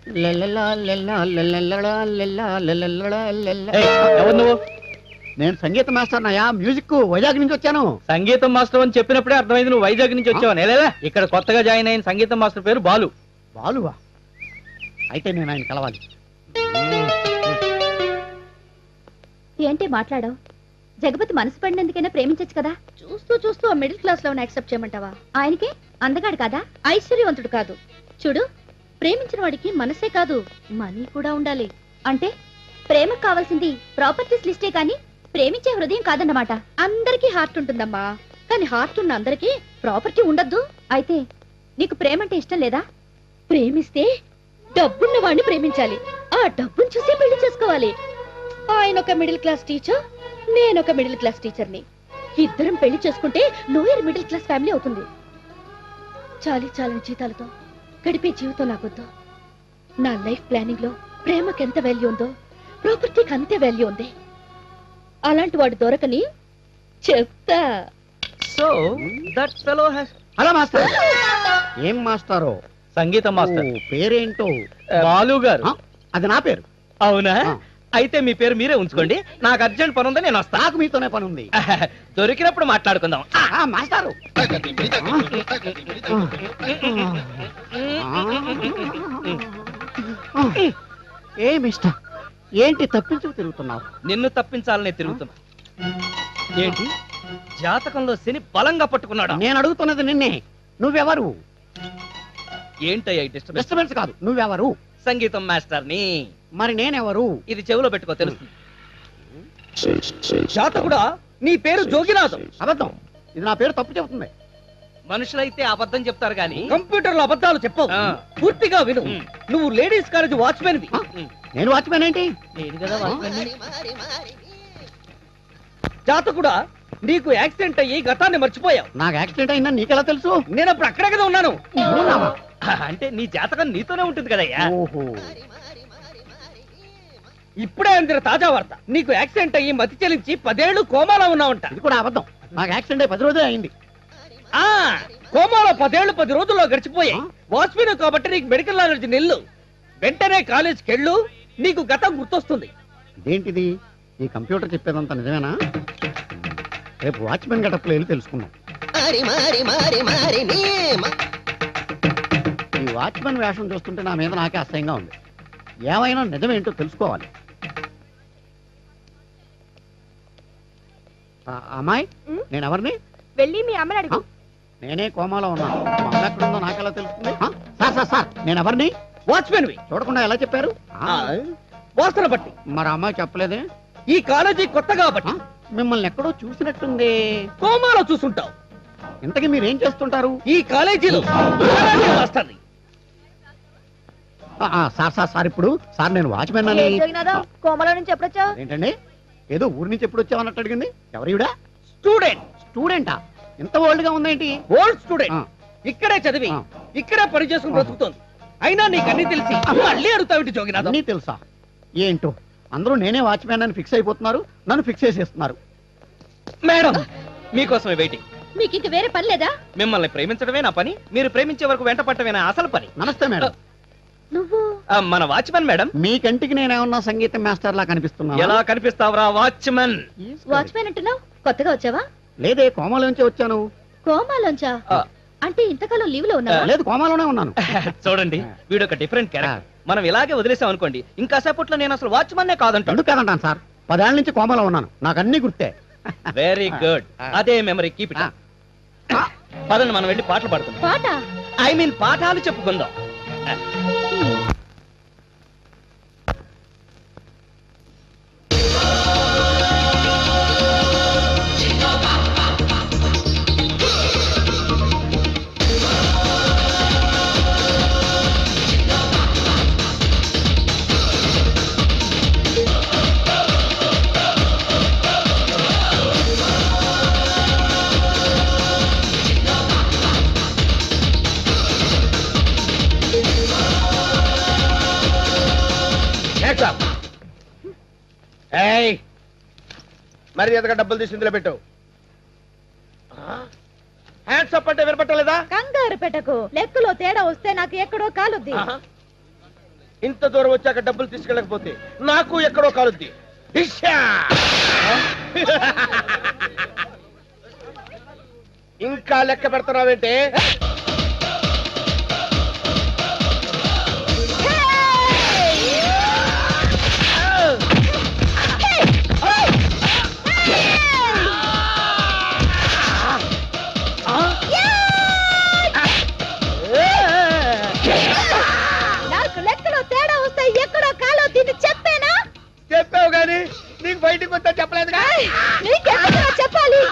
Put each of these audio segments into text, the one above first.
ఎవరు నువ్వు నేను సంగీత మాస్టర్ నయా మ్యూజిక్ వైజాగ్ నుంచి వచ్చాను సంగీతం మాస్టర్ అని చెప్పినప్పుడే అర్థమైంది నువ్వు వైజాగ్ నుంచి వచ్చావని లేదా ఇక్కడ కొత్తగా జాయిన్ అయిన సంగీతం మాస్టర్ పేరు బాలు బాలువా అయితే నేను ఆయన కలవాలి ఏంటి మాట్లాడవు జగపతి మనసు పడినందుకైనా ప్రేమించచ్చు కదా చూస్తూ చూస్తూ ఆ మిడిల్ క్లాస్ లో యాక్సెప్ట్ చేయమంటావా ఆయనకి అందగాడు కాదా ఐశ్వర్యవంతుడు కాదు చూడు ప్రేమించిన వాడికి మనసే కాదు మనీ కూడా ఉండాలి అంటే ప్రేమకు కావాల్సింది ప్రాపర్టీస్ లిస్టే కానీ ప్రేమించే హృదయం కాదన్నమాట అందరికీ హార్ట్ ఉంటుందమ్మా కానీ హార్ట్ ఉన్న అందరికీ ప్రాపర్టీ ఉండద్దు అయితే నీకు ప్రేమ అంటే ఇష్టం లేదా ప్రేమిస్తే డబ్బున్న వాడిని ప్రేమించాలి ఆ డబ్బును చూసి పెళ్లి చేసుకోవాలి ఆయన ఒక మిడిల్ క్లాస్ టీచర్ నేను ఒక మిడిల్ క్లాస్ టీచర్ని ఇద్దరం పెళ్లి చేసుకుంటే లోయర్ మిడిల్ క్లాస్ ఫ్యామిలీ అవుతుంది చాలి చాలని జీతాలతో గడిపే జీవితం నాకొద్దు నా లైఫ్ ప్లానింగ్ లో ప్రేమకి ఎంత వాల్యూ ఉందో ప్రాపర్టీకి అంతే వాల్యూ ఉంది అలాంటి వాడు దొరకని చెప్తా so that fellow has hello master ఏం మాస్టారో సంగీతం మాస్టర్ ఓ, పేరేంటో బాలు గారు ఆ, అది నా పేరు అవునా ఆ. అయితే మీ పేరు మీరే ఉంచుకోండి నాకు అర్జెంట్ పని ఉంది నేను వస్తా నాకు మీతోనే పని ఉంది దొరికినప్పుడు మాట్లాడుకుందాం ఆ, మాస్టారు ఆ. ఏ మిస్టర్ ఏంటి తప్పించు తిరుగుతున్నావు నిన్ను తప్పించాలనే తిరుగుతున్నా ఏంటి జాతకంలో శని బలంగా పట్టుకున్నాడా నేను అడుగుతున్నది నిన్నే నువ్వెవరు ఏంటయ్యా ఈ డిస్టర్బెన్స్ డిస్టర్బెన్స్ కాదు నువ్వెవరు సంగీతం మాస్టర్ ని మరి నేనెవరు ఇది చెవిలో పెట్టుకో తెలుస్తుంది జాతకుడా నీ పేరు జోగినాథం అబద్ధం ఇది నా పేరు తప్పు చెబుతుంది మనుషులైతే అబద్ధం చెప్తారు గాని కంప్యూటర్ లో అబద్ధాలు చెప్పవు ఆ. పూర్తిగా విను ఉమ్. నువ్వు లేడీస్ కాలేజ్ వాచ్మెన్ ఆ? నేను వాచ్మెన్ ఏంటి నేను కదా వాచ్మెన్ని. జాతకుడా నీకు యాక్సిడెంట్ అయ్యి గతాన్ని మర్చిపోయావు నాకు యాక్సిడెంట్ అయిందని నీకెలా తెలుసు నేను అప్పుడు అక్కడే కదా ఉన్నాను ఉన్నావా? అంటే నీ జాతకం నీతోనే ఉంటుంది కదయ్యా ఓహో ఇప్పుడే అందిన తాజా వార్త నీకు యాక్సిడెంట్ అయ్యి మతి చెలించి పదేళ్లు కోమాలో ఉన్నావంట ఇది కూడా అబద్ధం నాకు యాక్సిడెంట్ అయి పది రోజులే అయింది ఆ కోమాలో పదేళ్లు పది రోజుల్లో గడిచిపోయాయి ఆ? వాచ్మెన్ కాబట్టి నీకు మెడికల్ నాలెడ్జ్ నిల్లు వెంటనే కాలేజ్కి వెళ్ళు నీకు గతం గుర్తొస్తుంది ఇదేంటిది ఈ కంప్యూటర్ చెప్పేదంతా నిజమేనా రేపు వాచ్మెన్ గటప్లో వెళ్ళి తెలుసుకుందాం ఈ వాచ్మెన్ వేషం చూస్తుంటే నా మీద నాకే అసహ్యంగా ఉంది ఏమైనా నిజమేంటో తెలుసుకోవాలి ఆ, అమ్మాయి ఉమ్? నేను ఎవరిని వెళ్ళి మీ అమ్మని అడుగు నేనే కోమాలో ఉన్నాను మా అమ్మ ఎక్కడుందో నాకెలా తెలుస్తుంది ఆ, సార్ సార్ సార్ నేను ఎవరిని వాచ్మెన్ వి చూడకుండా ఎలా చెప్పారు ఆ, వాసన బట్టి మరి అమ్మాయి చెప్పలేదే ఈ కాలేజీ కొత్త కాబట్టి ఆ, మిమ్మల్ని ఎక్కడో చూసినట్టుంది కోమాలో చూసుంటావు ఇంతకీ మీరు ఏం చేస్తుంటారు ఈ కాలేజీలో కరాటే మాస్టర్ని ఆ, ఆ, సార్ సార్ సార్ ఇప్పుడు సార్ నేను వాచ్మెన్ అని కోమలో నుంచి ఎప్పుడొచ్చావు ఏంటండి ఏదో ఊరి నుంచి ఎప్పుడు వచ్చావు అన్నట్టు అడిగింది ఎవరివిడా స్టూడెంట్ స్టూడెంటా ఇంత ఓల్డ్ గా ఉందేంటి ఓల్డ్ స్టూడెంట్ ఆ. ఇక్కడే చదివి ఆ. ఇక్కడే పని చేసుకుని బ్రతుకుతోంది అయినా నీకు అన్ని తెలిసి మళ్ళీ అడుగుతావిటి జోగినాథం అన్నీ తెలుసా ఏంటో అందరూ నేనే వాచ్మెన్ అని ఫిక్స్ అయిపోతున్నారు నన్ను ఫిక్స్ చేసేస్తున్నారు మేడం మీకోసమే వెయిటింగ్ మీకు ఇంక వేరే పని లేదా మిమ్మల్ని ప్రేమించడమే నా పని మీరు ప్రేమించే వరకు వెంట పట్టమే నా అసలు పని నమస్తే మేడం నువ్వు ఆ, మన వాచ్మెన్ మేడం మీ కంటికి నేనేమన్నా సంగీతం మాస్టర్ లా కనిపిస్తున్నా ఎలా కనిపిస్తావురా వాచ్మెన్ వాచ్మెన్ అంటున్నావు కొత్తగా వచ్చావా లేదే కోమాలోంచి వచ్చాను కోమాలోంచా ఆ. అంటే ఇంతకాలం లీవ్ లో ఉన్నావా లేదు కోమాలోనే ఉన్నాను చూడండి వీడు ఒక డిఫరెంట్ క్యారెక్టర్ మనం ఇలాగే వదిలేసాం అనుకోండి ఇంకా సేపట్లో నేను అసలు వాచ్మన్నే కాదంటాడు ఎందుకు కాదంటాను సార్ పదేళ్ల నుంచి కోమాలో ఉన్నాను నాకు అన్ని గుర్తే వెరీ గుడ్ ఆ. అదే మెమరీ కీప్ ఇట్ ఆ. పదండి మనం వెళ్ళి పాటలు పాడుకుందాం పాట ఐ మీన్ పాఠాలు చెప్పుకుందాం ఏయ్ మరి ఎదగా డబ్బులు తీసి ఇందులో పెట్టు హ్యాండ్స్ అప్ అంటే వినపట్టలేదా కంగారు పెట్టకు లెక్కలో తేడా వస్తే నాకు ఎక్కడో కాలుద్ది ఇంత దూరం వచ్చాక డబ్బులు తీసుకెళ్ళకపోతే నాకు ఎక్కడో కాలుద్ది డిష్యా! ఇంకా లెక్క పెడుతున్నావేంటే నాకు లెక్కలో తేడా వస్తే ఎక్కడో కాలో తిని చెప్పేనా చెప్పావు గాని నీకు బయటికి వస్తా చెప్పలేదుగా నీకెందుకు చెప్పాలి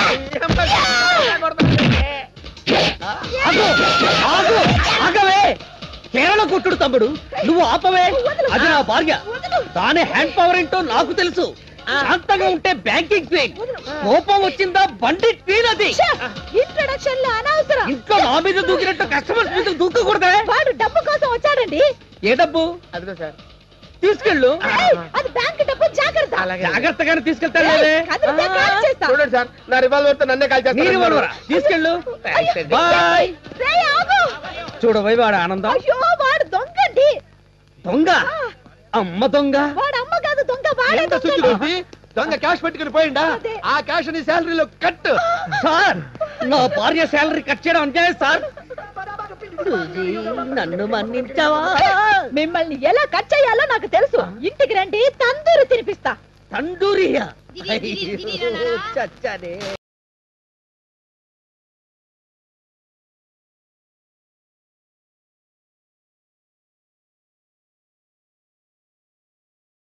ఆగు ఆగు ఆగవే కేరళ కొట్టుడు తమ్ముడు నువ్వు ఆపవే అది నా భార్య తానే హ్యాండ్ పవర్ ఏంటో నాకు తెలుసు శాంతంగా ఉంటే బ్యాంకింగ్ క్వీన్ కోపం వచ్చిందా బండి క్వీన్ అది ఇంట్రొడక్షన్ లో అనవసరం ఇంట్లో నా మీద దూకినట్టు కస్టమర్స్ మీద దూకకూడదే వాడు డబ్బు కోసం వచ్చాడండి ఏ డబ్బు అదిగో సార్ తీసుకెళ్ళు ఏయ్, అది బ్యాంక్ డబ్బు జాగ్రత్త జాగ్రత్తగానే తీసుకెళ్తాడే కదిలితే కాల్ చేస్తా. చూడండి సార్ నా రివాల్వర్ తో నన్నే కాల్ నీరు చేస్తాను పడవరా తీసుకెళ్ళు థాంక్స్ అండి. బాయ్ రేయ్, ఆగు. చూడబోయి వాడు ఆనందం అయ్యో వాడు దొంగండి దొంగ అమ్మ దొంగ వాడు అమ్మ కాదు దొంగ వాడే ఎంత సుత్తి దొంగ దొరికి దొంగ క్యాష్ పెట్టుకుని పోయిండా అదే. ఆ క్యాష్ నీ శాలరీలో కట్ సార్ నా భార్య శాలరీ కట్ చేయడం అన్యాయం సార్ నన్ను మన్నించావా మిమ్మల్ని ఎలా కట్ చేయాలో నాకు తెలుసు ఇంటికి రండి తందూరి తినిపిస్తా తండూరియా చచ్చానే